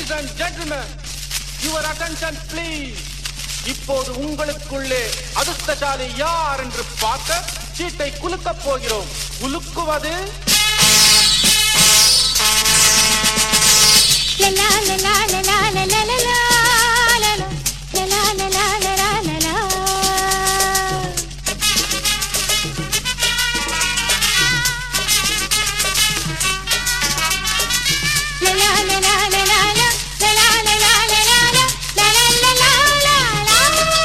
Ladies and gentlemen, your attention please. இப்போது உங்களுக்குள்ளே அதிர்ஷ்டசாலி யார் என்று பார்க்க சீட்டை குலுக்கப் போகிறோம் குலுக்குவது La la la la la la la la la la la la. La la la la la la la la. La la la la la la la. La la la la la la la. La la la la la la.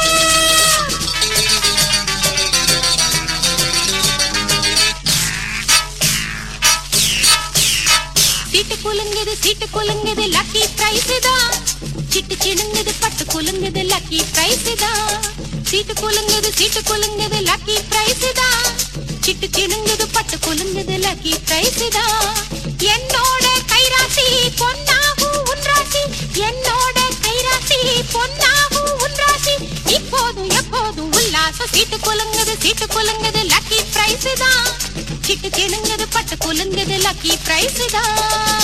சீட்டு குலுங்குது சீட்டு குலுங்குது lucky prize தான் சிட்டு சிடுங்குது பட்டு குலுங்குது lucky prize தான் சீட்டு குலுங்குது சீட்டு குலுங்குது லக்கி பிரைஸ் தான் சிட்டு சிடுங்குது பட்டு குலுங்குது லக்கி பிரைஸ் தான் என்னோட கைராசி பொன்னாகும் உன் ராசி என்னோட கைராசி பொன்னாகும் உன் ராசி இப்போதும் எப்போதும் உல்லாசம் சீட்டு குலுங்குது சீட்டு குலுங்குது லக்கி பிரைஸ் தான் சிட்டு சிடுங்குது பட்டு குலுங்குது லக்கி பிரைஸ் தான்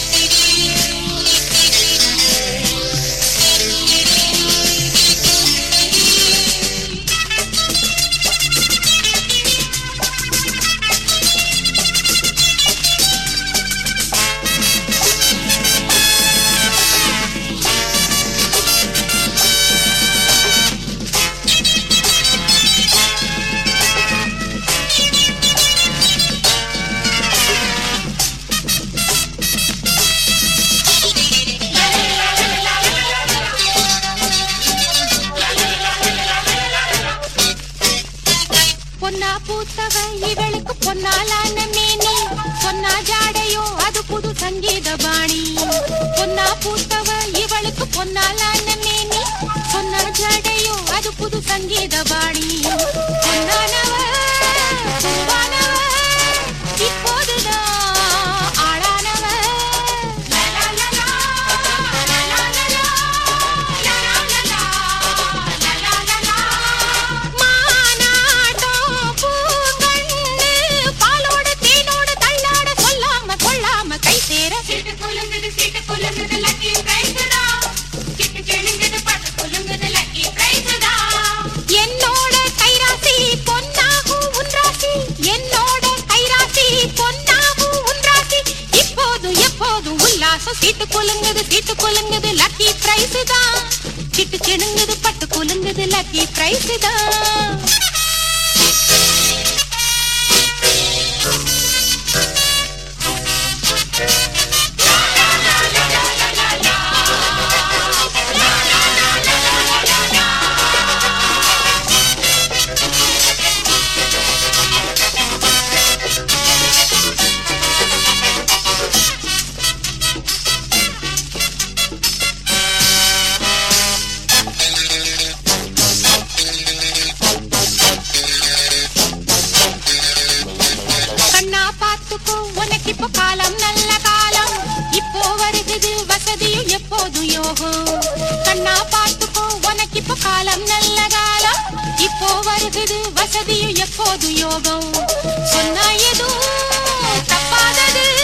பொன்னா பூத்தவ இவளுக்கு பொன்னாலான மேனி சொன்னா ஜாடையோ அது புது சங்கீத பாணி பொன்னா பூத்தவ இவளுக்கு பொன்னாலான மேனி சொன்னா ஜாடையோ அது புது சங்கீத பாணி பொன்னானவ பூவானவ இப்போதுதான் ஆளானவ லா, லா, லா, லா, லா, லா, லா, லா, லா, லா, லா, லா, லா, லா, லா. மானாட்டம் பூங்கண்ணு பாலோட தேனோட தள்ளாட சொல்லாம கொள்ளாம கை சேர சீட்டு குலுங்குது சீட்டு குலுங்குது லக்கி பிரைஸ் தான் சிட்டு கிழுங்குது பட்டு குலுங்குது லக்கி பிரைஸ் தான் என்னோட கைராசி பொன்னாகும் உன் ராசி என்னோட கைராசி பொன்னாகும் உன் ராசி இப்போதும் எப்போதும் உல்லாசம் சீட்டு குலுங்குது சீட்டு குலுங்குது லக்கி பிரைஸ் தான் சிட்டு கிணுங்குது பட்டு குலுங்குது லக்கி பிரைஸ் தான் கண்ணா பார்த்துக்கோ உனக்கு இப்போ காலம் நல்ல காலம் இப்போ வருகுது வசதியும் எப்போதும் யோகம் கண்ணா பார்த்துக்கோ உனக்கு இப்போ காலம் நல்ல காலம் இப்போ வருகுது வசதியும் எப்போதும் யோகம் சொன்னா எதுவும் தப்பாதது